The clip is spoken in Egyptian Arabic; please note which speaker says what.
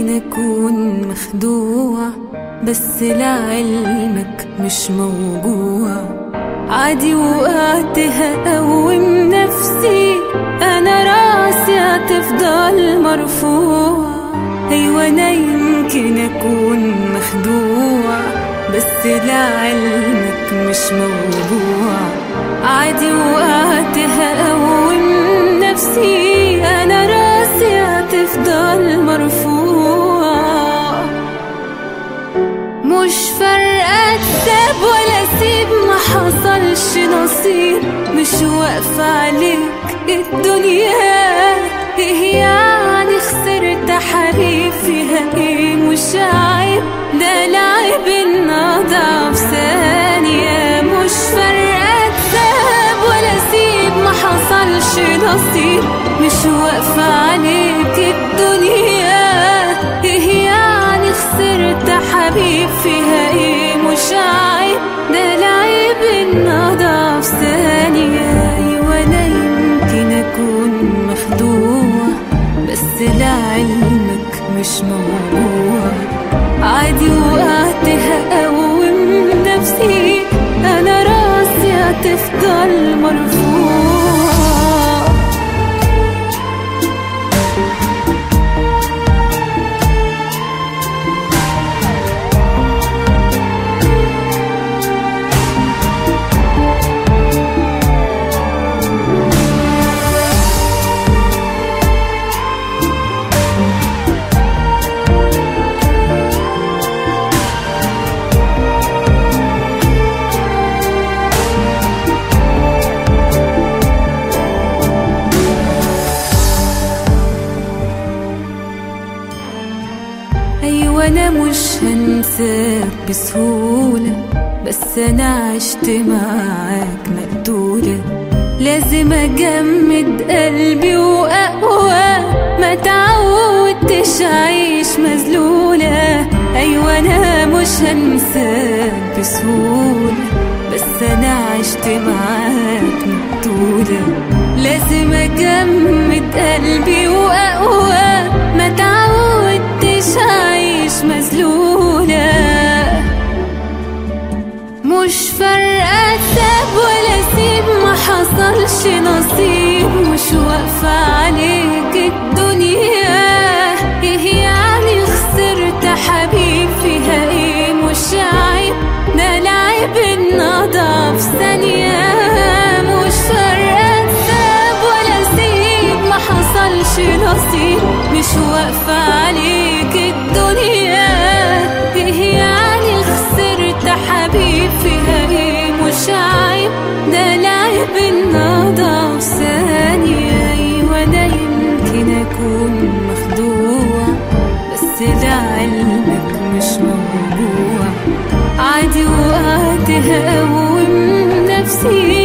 Speaker 1: يمكن أكون مخدوع بس لعلمك مش موجوع عادي وقعت هقوم نفسي أنا راسي هتفضل مرفوع أيوة أنا يمكن أكون مخدوع بس لعلمك مش موجوع عادي وقعت هقوم نفسي أنا راسي هتفضل مرفوع مش فارقة تساب ولا سيب ما حصلش نصيب مش واقفة عليك الدنيا ايه يعني خسرت حبيب فيها ايه مش عيب ده العيب ان اضعف ثانية مش فارقة تساب ولا سيب ما حصلش نصيب مش واقفة عليك الدنيا ايه يعني خسرت حبيب فيها ايه مش عيب ده العيب ان اضعف ثانية ايوه انا يمكن اكون مخدوع بس لعلمك مش موضوع عادي وقعت هقوم نفسي انا راسي هتفضل مرفوع أيوة أنا مش هنساك بسهولة بس أنا عشت معاك مقتولة لازم أجمد قلبي وأقوى ما تعودتش أعيش مذلولة أيوة أنا مش هنساك بسهولة بس أنا عشت معاك مقتولة لازم أجمد قلبي وأقوى ما تعودتش أعيش مذلولة مش فارقة ساب ولا سيب ما حصلش نصيب مش واقفة عليك الدنيا ايه يعني خسرت حبيب فيها ايه مش عيب ده العيب ان اضعف ثانية مش فارقة ساب ولا سيب ما حصلش نصيب مش واقفة عليك الدنيا ايه يعني خسرت حبيب فيها ايه مش عيب ده العيب ان اضعف ثانية ايوه انا يمكن اكون مخدوع بس لعلمك مش موضوع عادي وقعت هقوم نفسي